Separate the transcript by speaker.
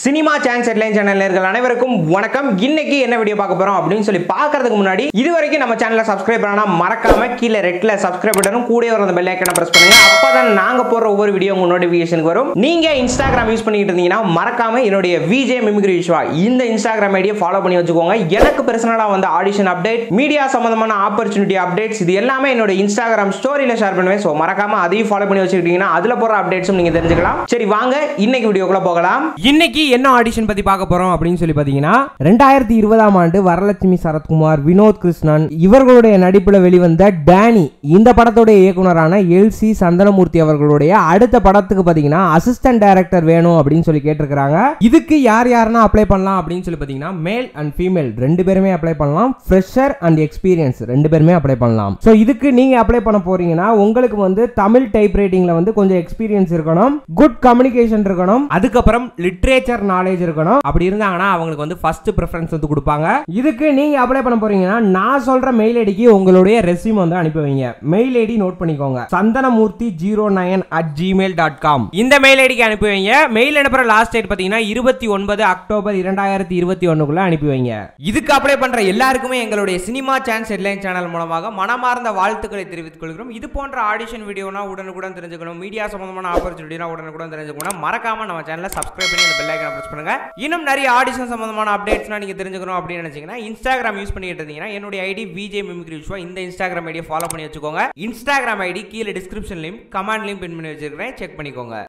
Speaker 1: cinema chance headline channel நேர்கள் அனைவருக்கும் வணக்கம் இன்னைக்கு என்ன வீடியோ பார்க்க போறோம் அப்படின்னு சொல்லி பார்க்கறதுக்கு முன்னாடி இது வரைக்கும் நம்ம சேனலை சப்ஸ்கிரைப் பண்ணா மறக்காம கீழே ரெட்ல சப்ஸ்கிரைப் பட்டனும் கூட வர அந்த பெல் ஐக்கனை பிரஸ் பண்ணுங்க அப்பதான் நாங்க போற ஒவ்வொரு வீடியோ உங்க நோட்டிபிகேஷனுக்கு வரும் நீங்க இன்ஸ்டாகிராம் யூஸ் பண்ணிட்டு இருந்தீங்கன்னா மறக்காம என்னுடைய விஜே மிமிக்ரி விஸ்வா இந்த இன்ஸ்டாகிராம் ஐடியை ஃபாலோ பண்ணி வச்சுக்கோங்க எனக்கு பர்சனலா வந்து ஆடிஷன் அப்டேட் மீடியா சம்பந்தமான ஆப்பர்ச்சுனிட்டி அப்டேட்ஸ் இது எல்லாமே என்னோட இன்ஸ்டாகிராம் ஸ்டோரியில ஷேர் பண்ணுவேன் ஸோ மறக்காம அதையும் ஃபாலோ பண்ணி வச்சுக்கிட்டீங்கன்னா அதுல போற அப்டேட்ஸும் நீங்க தெரிஞ்சுக்கலாம் சரி வாங்க இன்னைக்கு வீடியோக்குள்ள போகலாம்
Speaker 2: இன்னைக்கு என்ன ஆடிஷன் பத்தி பார்க்க போறோம் அப்படின்னு சொல்லி பாத்தீங்கன்னா ரெண்டாயிரத்தி இருபதாம் ஆண்டு வரலட்சுமி சரத்குமார் வினோத் கிருஷ்ணன் இவர்களுடைய நடிப்புல வெளிவந்த டேனி இந்த படத்துடைய இயக்குனரான எல் சி சந்தனமூர்த்தி அவர்களுடைய அடுத்த படத்துக்கு பாத்தீங்கன்னா அசிஸ்டன்ட் டைரக்டர் வேணும் அப்படின்னு சொல்லி கேட்டிருக்காங்க இதுக்கு யார் யாருன்னா அப்ளை பண்ணலாம் அப்படின்னு சொல்லி பாத்தீங்கன்னா மேல் அண்ட் ஃபீமேல் ரெண்டு பேருமே அப்ளை பண்ணலாம் ஃப்ரெஷர் அண்ட் எக்ஸ்பீரியன்ஸ் ரெண்டு பேருமே அப்ளை பண்ணலாம் ஸோ இதுக்கு நீங்க அப்ளை பண்ண போறீங்கன்னா உங்களுக்கு வந்து தமிழ் டைப் ரைட்டிங்ல வந்து கொஞ்சம் எக்ஸ்பீரியன்ஸ் இருக்கணும் குட் கம்யூனிகேஷன் இருக்கணும் அதுக்கப்புறம் லிட்ரேச்சர் நாலேஜ் இருக்கணும் அப்படி இருந்தாங்கன்னா அவங்களுக்கு வந்து ஃபர்ஸ்ட் ப்ரிஃபரன்ஸ் வந்து கொடுப்பாங்க இதுக்கு நீங்க அப்ளை பண்ண போறீங்கன்னா நான் சொல்ற மெயில் ஐடிக்கு உங்களுடைய ரெஸ்யூம் வந்து அனுப்பி வைங்க மெயில் ஐடி நோட் பண்ணிக்கோங்க Santhanamoorthy zero nine at Gmail dot com இந்த மெயில் ஐடிக்கு அனுப்பி வைங்க மெயில் அனுப்புற லாஸ்ட் டேட் பார்த்தீங்கன்னா இருபத்தி ஒன்பது அக்டோபர் இரண்டாயிரத்தி இருபத்தி ஒன்னுக்குள்ள அனுப்பி வைங்க இதுக்கு அப்ளை பண்ற எல்லாருக்குமே எங்களுடைய சினிமா சான்ஸ் ஹெட்லைன் சேனல் மூலமாக மனமார்ந்த வாழ்த்துக்களை தெரிவித்துக் கொள்கிறோம் இது போன்ற ஆடிஷன் வீடியோனா உடனுக்குடன் தெரிஞ்சுக்கணும் மீடியா சம்பந்தமான ஆப்பர்ச்சுனிட்டினா உடனுக்குடன் தெரிஞ்சுக்கணும் மறக்காம நம்ம சேனலை சப்ஸ்கிரைப் பண்ணி அந்த பெல் ஐக்கனை பிரஸ் பண்ணுங்க இன்னும் நிறைய ஆடிஷன் சம்பந்தமான அப்டேட்ஸ்னா நீங்க தெரிஞ்சுக்கணும் அப்படின்னு நினைச்சீங்கன்னா இன்ஸ்டாகிராம் யூஸ் பண்ணிட்டு இருந்தீங்கன்னா என்னுடைய ஐடி விஜே மிமிக்ரி விஸ்வா இந்த இன்ஸ்டாகிராம் ஐடியை ஃபாலோ பண்ணி வச்சுக்கோங்க இன்ஸ்டாகிராம் ஐடி கீழே டிஸ்கிரிப்ஷன்லையும் கமெண்ட்லையும் பின் பண்ணி வச்சிருக்கிறேன் செக் பண்ணிக்கோங்க